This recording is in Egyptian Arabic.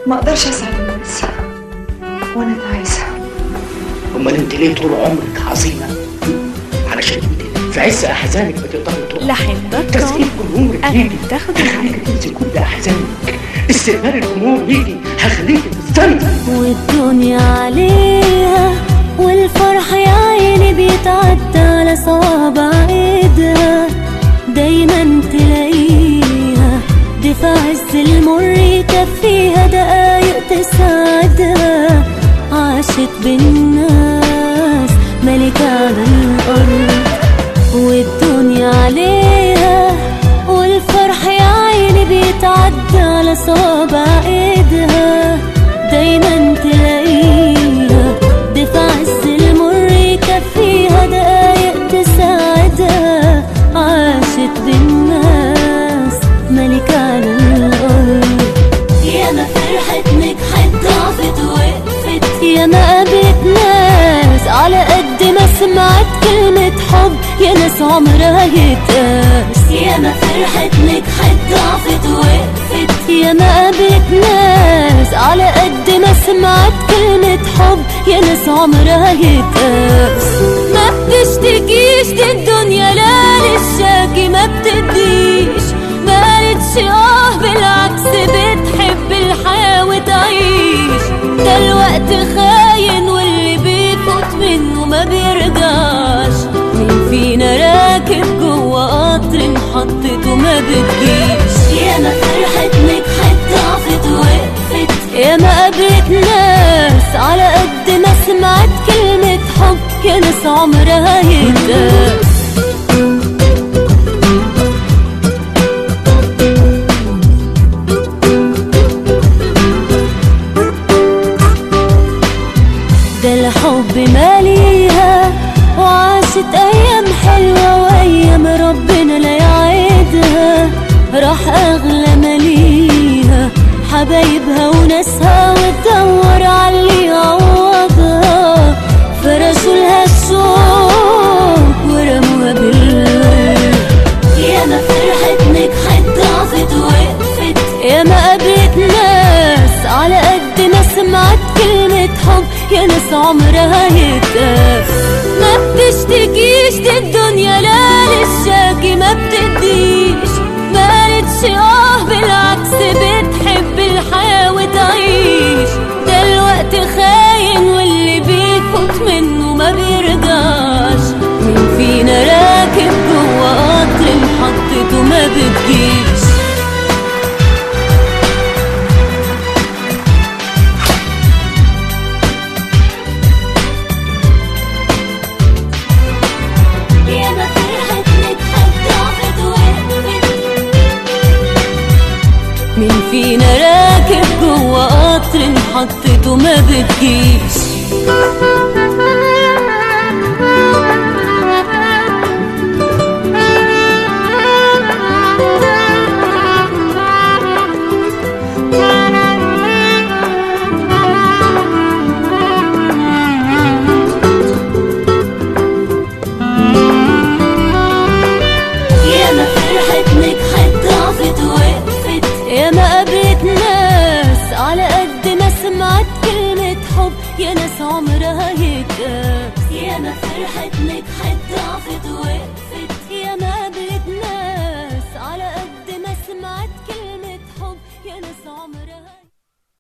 ما اقدرش اسعد الناس وانا تعيسه امال انت ليه طول عمرك حزينه علشان انت في عز احزانك بتقدري تروحي لحن دوت تسقيف كوم جمهورك أنا يجي بتاخد هخليك تنسي كل احزانك استقبال الجمهور يجي هخليك تستنى والدنيا عليها والفرح يا عيني بيتعدى على صوابع ايدها دايما تلاقيها دي في عز المر يكفيها دقايق تسعدها عاشت بالناس ملكة على الأرض والدنيا عليها والفرح يا عيني بيتعدى على صوابع ايدها دايما تلاقيها دي في عز المر يكفيها دقايق تساعدها عاشت بالناس ملكة على الأرض يا ما فرحت نجحت ضعفت وقفت يا ما قابلت ناس على قد ما سمعت كلمة حب يا ناس عمرها يتقاس يا ما فرحت نجحت ضعفت وقفت يا ما قابلت ناس على قد ما سمعت كلمة حب يا ناس عمرها يتقاس ما بتشتكيش دي الدنيا لا للشاكي ما بتديش ما قالتش اه بالعكس بتحب الحياة وتعيش ده الوقت خاين واللي بيفوت منه ما بيرجعش مين فينا راكب جوه قطر انحطت وما بتجيش يا ما فرحت نجحت ضعفت وقفت يا ما قابلت ناس على قد ما سمعت كلمة حب يا ناس عمرها يتقاس ده الحب ماليها وعاشت ايام حلوه وايام ربنا لا يعيدها راح اغلى ماليها حبايبها وناسها وتدور على اللي يعوضها فرشوا لها الشوق ورموها بالورد يا ما فرحت نجحت ضعفت وقفت يا ما قابلت ناس على قد ما سمعت كلمة حب يا ناس عمرها يتقاس ما بتشتكيش دي الدنيا لا للشاكي ما بتديش ما قالتش اه بالعكس بتحب الحياة وتعيش ده الوقت خاين واللي بيفوت منه ما بيرجعش مين فينا راكب جوه قطر انحطت وما بتجيش يا ما فرحت نجحت ضعفت وقفت مين فينا راكب جوه قطر انحطت وما بتجيش يا ما فرحت نجحت ضعفت وقفت يا ما قابلت ناس على قد ما سمعت كلمة حب يا ناس عمرها يتقاس يا ما فرحت نجحت ضعفت وقفت يا ما قابلت ناس على قد ما سمعت كلمة حب يا ناس عمرها